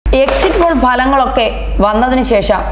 exit poll ഫലങ്ങളൊക്കെ വന്നതിന് ശേഷം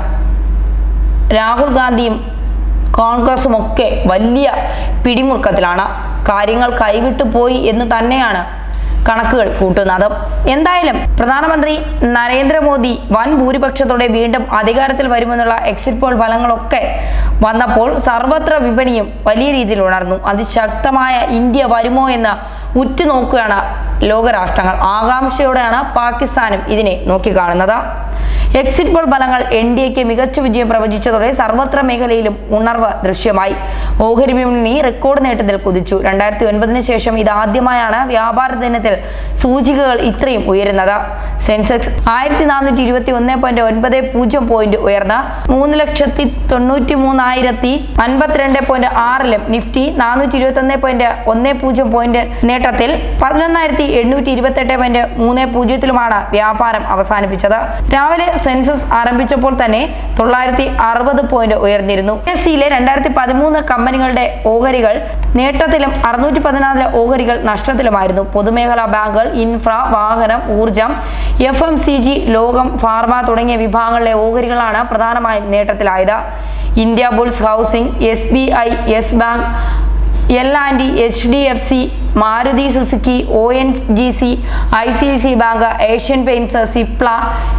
രാഹുൽ ഗാന്ധിയും കോൺഗ്രസും ഒക്കെ വലിയ പിടിമുറുക്കത്തിലാണ് കാര്യങ്ങൾ കൈവിട്ടു പോയി എന്ന് തന്നെയാണ് കണക്കുകൾ കൂട്ടുന്നത് എന്തായാലും പ്രധാനമന്ത്രി നരേന്ദ്രമോദി വൻ ഭൂരിപക്ഷത്തോടെ വീണ്ടും അധികാരത്തിൽ വരുമെന്നുള്ള എക്സിറ്റ് പോൾ ഫലങ്ങളൊക്കെ വന്നപ്പോൾ സർവത്ര വിപണിയും വലിയ രീതിയിൽ ഉണർന്നു അതിശക്തമായ ഇന്ത്യ വരുമോ എന്ന് ഉറ്റുനോക്കുകയാണ് ലോകരാഷ്ട്രങ്ങൾ ആകാംക്ഷയോടെയാണ് പാകിസ്ഥാനും ഇതിനെ നോക്കിക്കാണുന്നത് എക്സിറ്റ് പോൾ ഫലങ്ങൾ എൻ ഡി എക്ക് മികച്ച വിജയം പ്രവചിച്ചതോടെ സർവത്ര മേഖലയിലും ഉണർവ് ദൃശ്യമായി ഓഹരി വിപണി റെക്കോർഡ് നേട്ടത്തിൽ കുതിച്ചു രണ്ടായിരത്തി ഒൻപതിന് ശേഷം ഇതാദ്യമായാണ് വ്യാപാര ദിനത്തിൽ സൂചികകൾ ഇത്രയും ഉയരുന്നത് സെൻസെക്സ് ആയിരത്തി നാനൂറ്റി ഇരുപത്തി ഒന്ന് പോയിന്റ് ഒൻപത് പൂജ്യം പോയിന്റ് ഉയർന്ന് മൂന്ന് ലക്ഷത്തി തൊണ്ണൂറ്റി മൂന്നായിരത്തി അൻപത്തിരണ്ട് പോയിന്റ് ആറിലും നിഫ്റ്റി നാനൂറ്റി ഇരുപത്തി ഒന്ന് പോയിന്റ് ഒന്ന് പൂജ്യം പോയിന്റ് നേട്ടത്തിൽ പതിനൊന്നായിരത്തി എണ്ണൂറ്റി ഇരുപത്തി എട്ട് പോയിന്റ് മൂന്ന് പൂജ്യത്തിലുമാണ് വ്യാപാരം അവസാനിപ്പിച്ചത് രാവിലെ സെൻസസ് ആരംഭിച്ചപ്പോൾ തന്നെ തൊള്ളായിരത്തി അറുപത് പോയിന്റ് ഉയർന്നിരുന്നു എസ് സിയിലെ രണ്ടായിരത്തി പതിമൂന്ന് കമ്പനികളുടെ ഓഹരികൾ നേട്ടത്തിലും അറുന്നൂറ്റി പതിനാലിലെ ഓഹരികൾ നഷ്ടത്തിലുമായിരുന്നു പൊതുമേഖലാ ബാങ്കുകൾ ഇൻഫ്ര വാഹനം ഊർജം എഫ് എം സി ജി ലോകം ഫാർമ തുടങ്ങിയ വിഭാഗങ്ങളിലെ ഓഹരികളാണ് പ്രധാനമായും നേട്ടത്തിലായത് Indiabulls housing S B I Yes Bank L and H D F C Maruti Suzuki O N G C I C I C bank Asian Paints Cipla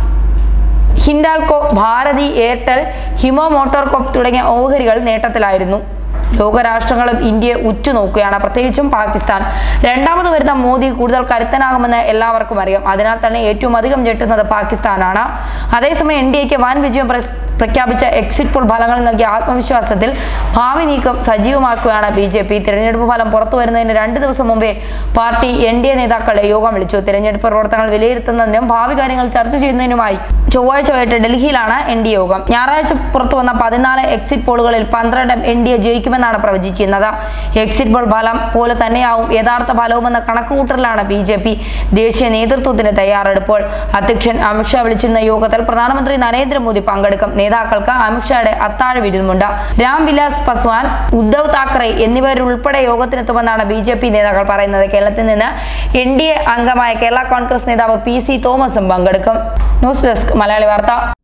Hindalco Bharti Airtel Hero motor corp തുടങ്ങിയ ഓഹരികൾ നേട്ടത്തിലായിരുന്നു ലോകരാഷ്ട്രങ്ങളും ഇന്ത്യയെ ഉറ്റുനോക്കുകയാണ് പ്രത്യേകിച്ചും പാകിസ്ഥാൻ രണ്ടാമത് വരുന്ന മോദി കൂടുതൽ കരുത്തനാകുമെന്ന് എല്ലാവർക്കും അറിയാം അതിനാൽ തന്നെ ഏറ്റവും അധികം ഞെട്ടുന്നത് പാകിസ്ഥാനാണ് അതേസമയം എൻ ഡി എക്ക് വൻ വിജയം പ്ര- പ്രഖ്യാപിച്ച എക്സിറ്റ് പോൾ ഫലങ്ങൾ നൽകിയ ആത്മവിശ്വാസത്തിൽ ഭാവി നീക്കം സജീവമാക്കുകയാണ് ബി ജെ പി തിരഞ്ഞെടുപ്പ് ഫലം പുറത്തു വരുന്നതിന് രണ്ട് ദിവസം മുമ്പേ പാർട്ടി എൻ ഡി എ നേതാക്കളുടെ യോഗം വിളിച്ചു തിരഞ്ഞെടുപ്പ് പ്രവർത്തനങ്ങൾ വിലയിരുത്തുന്നതിനും ഭാവി കാര്യങ്ങൾ ചർച്ച ചെയ്യുന്നതിനുമായി ചൊവ്വാഴ്ച വൈകിട്ട് ഡൽഹിയിലാണ് എൻ ഡി എ യോഗം ഞായറാഴ്ച പുറത്തു വന്ന പതിനാല് എക്സിറ്റ് പോളുകളിൽ പന്ത്രണ്ടും എൻ ഡി എ ജയിക്കുമെന്നാണ് പ്രവചിക്കുന്നത് എക്സിറ്റ് പോൾ ഫലം പോലെ തന്നെയാവും യഥാർത്ഥ ഫലവുമെന്ന കണക്കുകൂട്ടലിലാണ് ബി ജെ പി ദേശീയ നേതൃത്വത്തിന് തയ്യാറെടുപ്പോൾ അധ്യക്ഷൻ അമിത്ഷാ വിളിച്ചിരുന്ന യോഗത്തിൽ പ്രധാനമന്ത്രി നരേന്ദ്രമോദി പങ്കെടുക്കും നേതാക്കൾക്ക് അമിത്ഷായുടെ അത്താഴ വിരുന്നുണ്ട് രാം വിലാസ് പസ്വാൻ ഉദ്ധവ് താക്കറെ എന്നിവരുൾപ്പെടെ യോഗത്തിനെത്തുമെന്നാണ് ബി ജെ പി നേതാക്കൾ പറയുന്നത് കേരളത്തിൽ നിന്ന് എൻ ഡി എ അംഗമായ കേരള കോൺഗ്രസ് നേതാവ് പി സി തോമസും പങ്കെടുക്കും ന്യൂസ് ഡെസ്ക് മലയാളി വാർത്ത